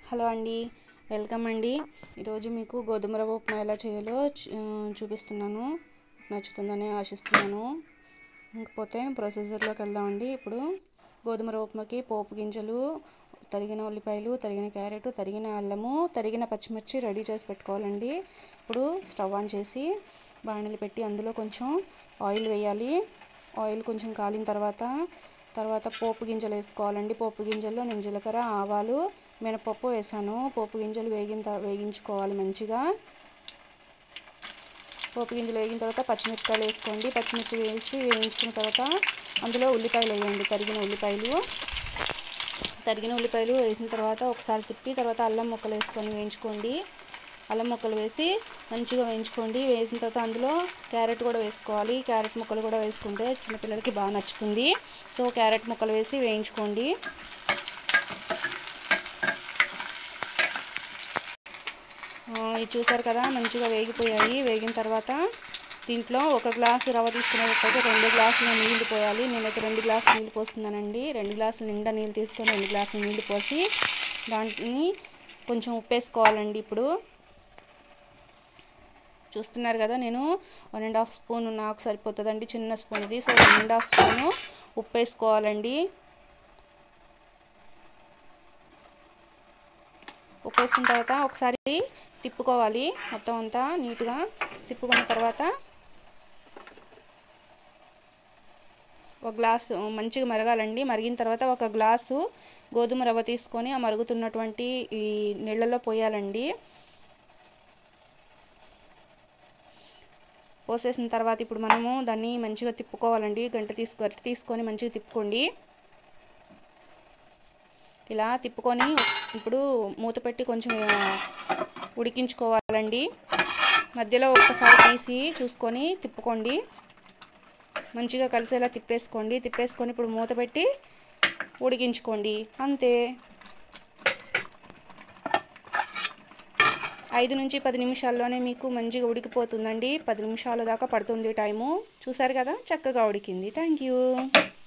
hello అండి welcome అండి ఈరోజు మీకు గోధుమ రవ్వ ఉప్మా ఎలా చేయాలో చూ- చూపిస్తున్నాను నచ్చుతుందని ఆశిస్తున్నాను ఇంకపోతే ప్రొసీజర్లోకి వెళ్దామండి ఇప్పుడు గోధుమ రవ్వ ఉప్మాకి పోపు గింజలు తరిగిన ఉల్లిపాయలు తరిగిన క్యారెట్ తరిగిన అల్లము తరిగిన పచ్చిమిర్చి రెడీ చేసి పెట్టుకోవాలండి ఇప్పుడు స్టవ్ ఆన్ చేసి బాణలి పెట్టి అందులో కొంచెం ఆయిల్ వేయాలి ఆయిల్ కొంచెం కాలిన తర్వాత తర్వాత పోపు గింజలు వేసుకోవాలండి పోపు గింజల్లో నేను జీలకర్ర ఆవాలు మినపప్పు వేసాను పోపు గింజలు వేగిన తర్వా- వేగించుకోవాలి మంచిగా పోపు గింజలు వేగిన తర్వాత పచ్చిమిరపకాయలు వేసుకోండి పచ్చిమిర్చి వేసి వేయించుకున్న తర్వాత అందులో ఉల్లిపాయలు వేయండి తరిగిన ఉల్లిపాయలు తరిగిన ఉల్లిపాయలు వేసిన తర్వాత ఒకసారి తిప్పి తర్వాత అల్లం ముక్కలు వేసుకొని వేయించుకోండి అల్లం ముక్కలు వేసి మంచిగా వేయించుకోండి వేసిన తర్వాత అందులో క్యారెట్ కూడా వేసుకోవాలి క్యారెట్ ముక్కలు కూడా వేసుకుంటే చిన్నపిల్లలకి బాగా నచ్చుతుంది సో క్యారెట్ ముక్కలు వేసి వేయించుకోండి ఆ, ఇది చూసారు కదా మంచిగా వేగిపోయాయి వేగిన తర్వాత దీంట్లో ఒక గ్లాసు రవ్వ తీసుకునేటట్టయితే రెండు గ్లాసులు నీళ్లు పోయాలి నేనైతే రెండు గ్లాసులు నీళ్ళు పోస్తున్నానండి రెండు గ్లాసులు నిండా నీళ్ళు తీసుకొని రెండు గ్లాసులు నీళ్ళు పోసి దాంట్ని కొంచెం ఉప్పు వేసుకోవాలండి ఇప్పుడు చూస్తున్నారు కదా నేను వన్ అండ్ హాఫ్ స్పూన్ నాకు సరిపోతుందండి చిన్న స్పూన్ ఇది so one and half spoon ఉప్పు వేసుకోవాలండి ఉప్పు వేసుకున్న తర్వాత ఒకసారి తిప్పుకోవాలి మొత్తం అంతా నీట్గా తిప్పుకున్న తర్వాత ఒక గ్లాసు మంచిగా మరగాలండి మరిగిన తర్వాత ఒక గ్లాసు గోధుమ రవ్వ తీసుకొని ఆ మరుగుతున్నటువంటి ఈ నీళ్ళలో పోయాలండి పోసేసిన తర్వాత ఇప్పుడు మనము దాన్ని మంచిగా తిప్పుకోవాలండి గంట తీసుకు గరిటె తీసుకొని మంచిగా తిప్పుకోండి ఇలా తిప్పుకొని ఇప్పుడు మూత పెట్టి కొంచెం ఆ, ఉడికించుకోవాలండి మధ్యలో ఒక్కసారి తీసి చూసుకొని తిప్పుకోండి మంచిగా కలిసేలా తిప్పేసుకోండి తిప్పేసుకొని ఇప్పుడు మూత పెట్టి ఉడికించుకోండి అంతే ఐదు నుంచి పది నిమిషాల్లోనే మీకు మంచిగా ఉడికిపోతుందండి పది నిమిషాల దాకా పడుతుంది టైము చూసారు కదా చక్కగా ఉడికింది థ్యాంక్ యూ